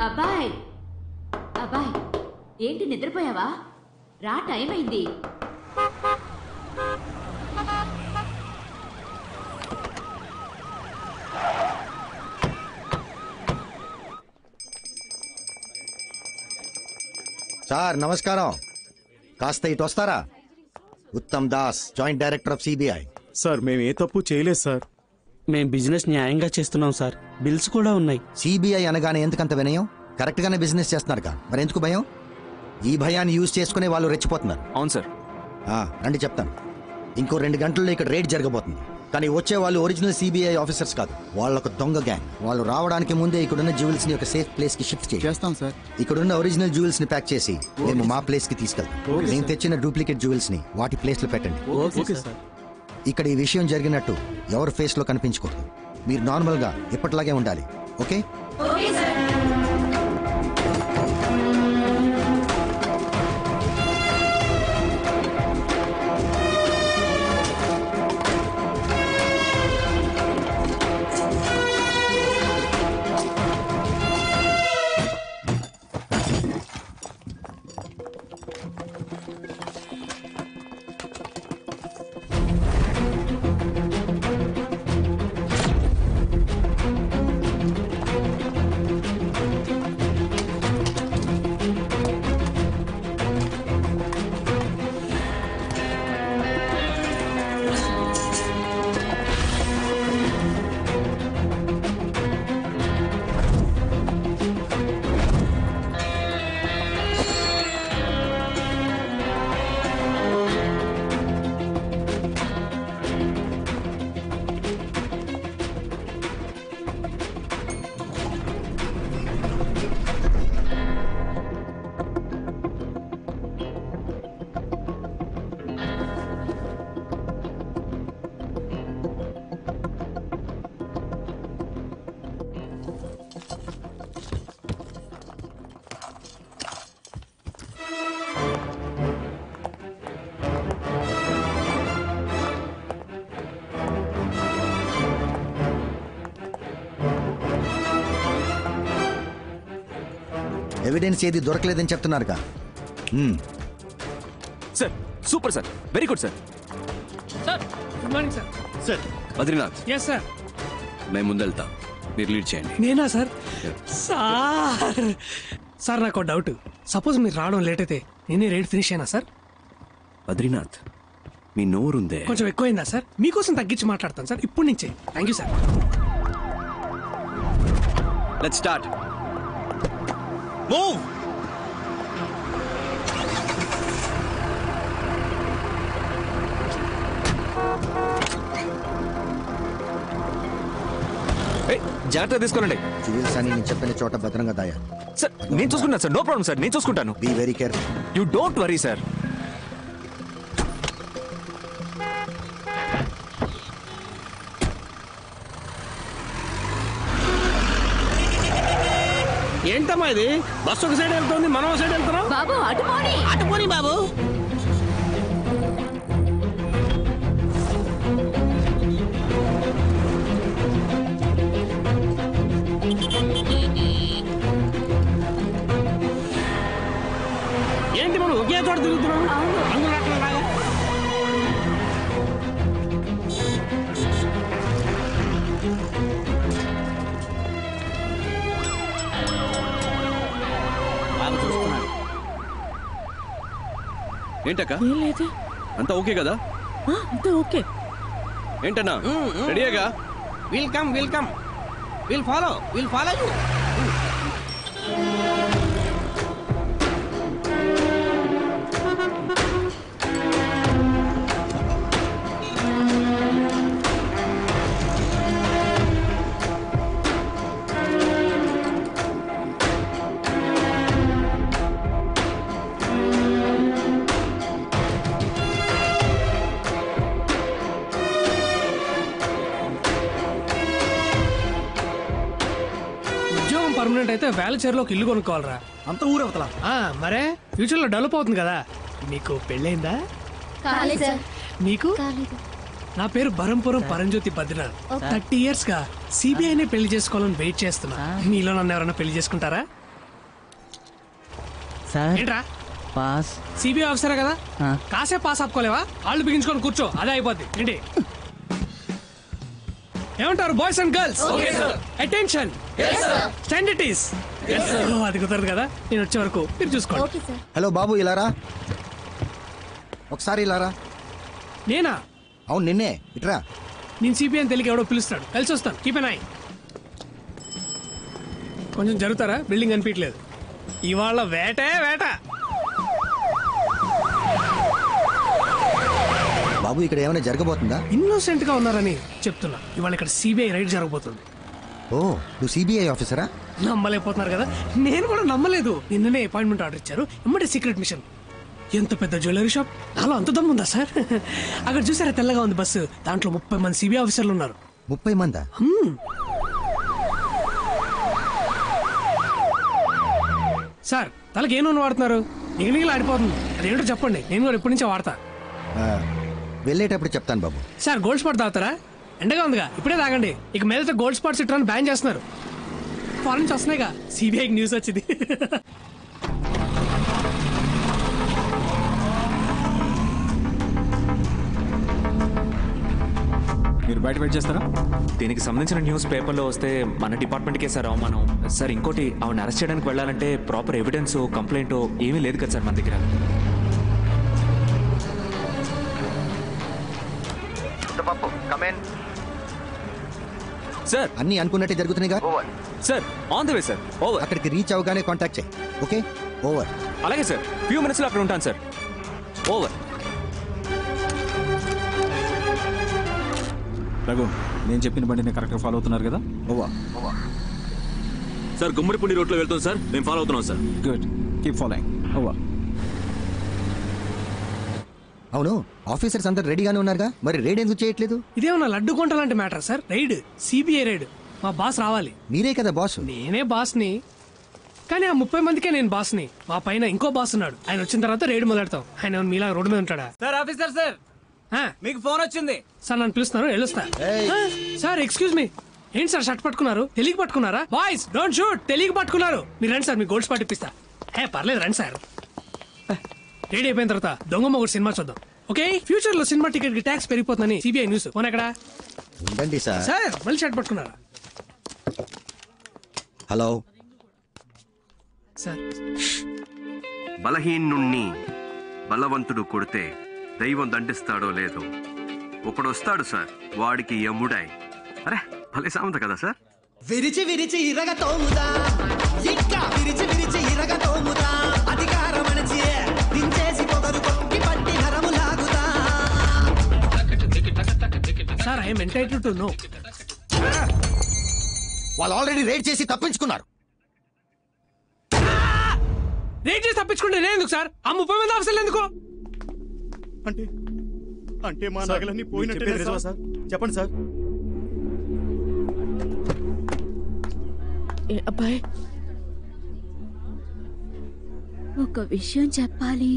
అబ్బాయ్ అబ్బాయ్ ఏంటి నిద్రపోయావా రా టైం అయింది సార్ నమస్కారం కాస్త ఇటు వస్తారా Uttam Das joint director of CBI sir మేము ఏ తప్పు చేయలేదు సార్ మేం బిజినెస్ న్యాయంగా చేస్తున్నాం సార్ బిల్స్ కూడా ఉన్నాయి సిబిఐ అనగానే ఎందుకంత వినయం కరెక్ట్ గానే బిజినెస్ చేస్తున్నారుగా మరి ఎందుకు భయం ఈ భయాన్ని యూజ్ చేసుకునే వాళ్ళు రెచ్చిపోతున్నారు అవును సార్ ఆ, రండి చెప్తాను ఇంకో రెండు గంటల్లో ఇక్కడ రేడ్ జరగబోతుంది కానీ వచ్చే వాళ్ళు ఒరిజినల్ సిబిఐ ఆఫీసర్స్ కాదు వాళ్ళొక దొంగ గ్యాంగ్ వాళ్ళు రావడానికి ముందే ఇక్కడున్న జ్యువెల్స్ ని ఒక సేఫ్ ప్లేస్ కి షిఫ్ట్ చేయాలి చేస్తాం సార్ ఇక్కడున్న ఒరిజినల్ జ్యువెల్స్ ని ప్యాక్ చేసి మేము మా ప్లేస్ కి తీసుకెళ్తాం నేను తెచ్చిన డూప్లికేట్ జ్యువెల్స్ ని వాటి ప్లేస్ లో పెట్టండి ఓకే సార్ ఇక్కడ ఈ విషయం జరిగినట్టు ఎవరి ఫేస్ లో కనిపించకూడదు మీరు నార్మల్ గా ఎప్పటిలాగే ఉండాలి ఓకే ఎవిడెన్స్ ఏది దొరకలేదని చెప్తున్నారుగా మ్మ్. Sir super sir very good sir sir good morning sir sir Badrinath yes sir మేము ముందెళ్తా మీరు లీడ్ చేయండి నేనా సార్ సార్ సార్ నాకు డౌట్ సపోజ్ మీరు రావడం లేట్ అయితే నేనే రేట్ ఫినిష్ అయినా సార్ బద్రీనాథ్ మీ నోరుందే కొంచెం ఎక్కువైందా సార్ మీకోసం తగ్గించి మాట్లాడతాను సార్ ఇప్పుడు నుంచే thank you sir let start move జాగ్రత్తగా తీసుకోనండి జ్యువెల్స్ అని నేను చెప్పిన చోట భద్రంగా దాయాలి సార్ నేను చూసుకుంటాను సార్ నో ప్రాబ్లం సార్ నేను చూసుకుంటాను be very careful you don't worry sir ఏంటమ్మా ఇది బస్సు ఒక సైడ్ వెళ్తుంది మనం ఒక సైడ్ వెళ్తున్నాం బాబు అటు పోనీ అటు పోనీ బాబు ఏంటి మనం ఒకే చోట తిరుగుతున్నాం రంగులు రాట్లేలాగా? బాగా చూస్తున్నాడు ఏంటక్క అంతా ఓకే కదా అంతా ఓకే ఏంటన్నా రెడీగా will come will come will follow will follow you ఉద్యోగం పర్మనెంట్ అయితే వేలచేరులో ఒక ఇల్లు కొనుక్కోవాలరా అంత ఊరవతల ఆ, మరే ఫ్యూచర్ లో డెవలప్ అవుతుంది కదా మీకు పెళ్ళైందా కాలేదు సార్ మీకు నా పేరు బరంపురం పరంజ్యోతి బద్రీనాథ్ థర్టీ ఇయర్స్ గా సిబిఐనే పెళ్లి చేసుకోవాలని వెయిట్ చేస్తున్నా మీలో నన్ను ఎవరైనా పెళ్లి చేసుకుంటారా సార్ ఏంట్రా పాస్ సిబిఐ ఆఫీసరే కదా ఆ. కాసేపు పాస్ ఆపుకోలేవా వాళ్ళు బిగించుకొని కూర్చో అదే అయిపోద్ది ఏంటి ఏమంటారు boys and girls attention stand it is అది కుదరదు కదా నేను వచ్చే వరకు మీరు చూసుకోండి ఓకే సార్ హలో బాబు ఇలారా ఒకసారి ఇలారా నేనా అవును నిన్నే ఇట్రా నేను సిపిఐ అని తెలియక ఎవడో పిలుస్తాడు కలిసి వస్తాను కీప్ ఎన్ ఐ కొంచెం జరుగుతారా బిల్డింగ్ అనిపించలేదు ఇవాళ వేటే వేట బాబు ఇక్కడ ఏమైనా జరగబోతుందా ఇన్నోసెంట్ గా ఉన్నారని చెప్తున్నా ఇవాళ ఇక్కడ సిబిఐ రైడ్ జరగబోతుంది ఓ నువ్వు సిబిఐ ఆఫీసరా నమ్మలేకపోతున్నారు కదా నేను కూడా నమ్మలేదు నిన్ననే అపాయింట్మెంట్ ఆర్డర్ ఇచ్చారు ఇమ్మడే సీక్రెట్ మిషన్ ఎంత పెద్ద జ్యువెలరీ షాప్ నాలో అంత దమ్ము ఉందా సార్ అక్కడ చూసారా తెల్లగా ఉంది బస్సు దాంట్లో ముప్పై మంది సిబిఐ ఆఫీసర్లు ఉన్నారు ముప్పై మందా సార్ తలకి ఏ నూనె వాడుతున్నారు నిగనిగలు ఆడిపోతుంది అదేంటో చెప్పండి నేను కూడా ఇప్పటి నుంచే వాడతా ఆ, వెళ్ళేటప్పుడు చెప్తాను బాబు సార్ గోల్డ్ స్పాట్ తాగుతారా ఎండగా ఉందిగా ఇప్పుడే తాగండి ఇక మీదట గోల్డ్ స్పాట్స్ ఇట్లా బ్యాన్ చేస్తున్నారు ఫారెన్ నుంచి వస్తున్నాయిగా సిబిఐకి న్యూస్ వచ్చింది మీరు బయట వెయిట్ చేస్తారా దీనికి సంబంధించిన న్యూస్ పేపర్లో వస్తే మన డిపార్ట్మెంట్కే సార్ అవమానం సార్ ఇంకోటి ఆవిడ అరెస్ట్ చేయడానికి వెళ్ళాలంటే ప్రాపర్ ఎవిడెన్స్ కంప్లైంట్ ఏమీ లేదు కదా సార్ మన దగ్గర సార్ అన్ని అనుకున్నట్టే జరుగుతున్నాయిగా sir on the way sir over అక్కడికి రీచ్ అవగానే కాంటాక్ట్ చేయి ఓకే ఓవర్ అలాగే సార్ ఫ్యూ మినిట్స్లో అక్కడ ఉంటాను సార్ ఓవర్ రఘు నేను చెప్పిన బండిని కరెక్ట్గా ఫాలో అవుతున్నారు కదా ఓవర్ సార్ గుమ్మడిపూడి రోడ్లో వెళ్తాం సార్ మేము ఫాలో అవుతున్నాం సార్ గుడ్ కీప్ ఫాలోయింగ్ ఓవా అవును ఆఫీసర్స్ అందరు రెడీగానే ఉన్నారుగా మరి రేడ్ ఎందుకు చేయట్లేదు ఇదేమన్నా లడ్డు కొంట లాంటి matter sir raid CBI raid మా బాస్ రావాలి మీరే కదా బాస్ నేనే బాస్ని కానీ ఆ ముప్పై మందికే నేను బాస్ని మా పైన ఇంకో బాస్ ఉన్నాడు ఆయన వచ్చిన తర్వాత రైడ్ మొదలెడతాం ఆయన ఏమన్నా మీలా రోడ్డు మీద ఉంటాడా సార్ ఆఫీసర్ సార్ ఆ, మీకు ఫోన్ వచ్చింది సార్ నన్ను పిలుస్తున్నారు వెళ్ళొస్తా ఆ, సార్ ఎక్స్క్యూజ్ మీ ఏంటి సార్ షర్ట్ పట్టుకున్నారు తెలియక పట్టుకున్నారా బాయ్స్ డోంట్ షూట్ తెలియక పట్టుకున్నారు మీరు రండి సార్ మీ గోల్డ్ స్పాట్ ఇప్పిస్తా ఏ పర్లేదు రండి సార్ రెడీ అయిపోయిన తర్వాత దొంగ మొగుడు సినిమా చూద్దాం ఓకే ఫ్యూచర్ లో సినిమా టికెట్ కి ట్యాక్స్ పెరిగిపోతుందని సిబిఐ న్యూస్ ఫోన్ ఎక్కడ ఉండండి సార్ సార్ మళ్ళీ షర్ట్ పట్టుకున్నారా హలో సార్ బలహీనుణ్ణి బలవంతుడు కొడితే దైవం దండిస్తాడో లేదో ఒకడు వస్తాడు సార్ వాడికి యముడాయ్ అరే భలే సామెత కదా సార్ విరిచి విరిచి ఇరగ తోముదా ఇంకా విరిచి విరిచి ఇరగ తోముదా అధికారం అణచి దించేసి పొగరు కొట్టి పట్టి నరము లాగుదా sir I'm entitled to know వాళ్ళు ఆల్రెడీ రేడ్ చేసి తప్పించుకున్నారు రేట్ చేసి తప్పించుకుంటే నేను ఎందుకు సార్ ఆ ముప్పై మంది ఆఫీసర్లు ఎందుకు అంటే అంటే మా నగలన్నీ పోయినట్టే సార్ చెప్పండి సార్ అబ్బాయి ఒక విషయం చెప్పాలి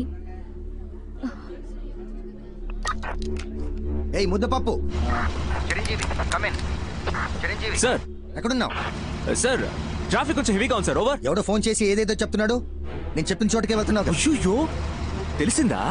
ఏయ్ ముద్దపప్పు సార్ ఎక్కడున్నావు సార్ ట్రాఫిక్ కొంచెం హెవీగా ఉంది సార్ ఓవర్ ఎవడో ఫోన్ చేసి ఏదేదో చెప్తున్నాడు నేను చెప్పిన చోటకే వెళ్తున్నావు కదా. అయ్యో తెలిసిందా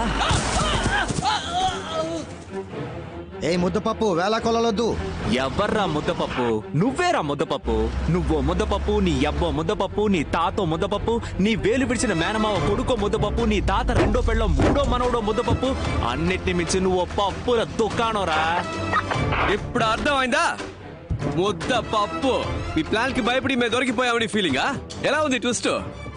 ఏయ్ ముద్దపప్పు వేళ కొలవద్దు ఎవర్రా ముద్దపప్పు నువ్వేరా ముద్దపప్పు నువ్వో ముద్దపప్పు నీ అబ్బో ముద్దపప్పు నీ తాతో ముద్దపప్పు నీ వేలు విడిచిన మేనమావ కొడుకో ముద్దపప్పు నీ తాత రెండో పెళ్ళో మూడో మనవడో ముద్దపప్పు అన్నిటిని మించి నువ్వు పప్పుల దుకాణంరా ఇప్పుడు అర్థమైందా ముద్ద పప్పు మీ ప్లాన్ కి భయపడి మేము దొరికిపోయామని ఫీలింగా ఎలా ఉంది ట్విస్ట్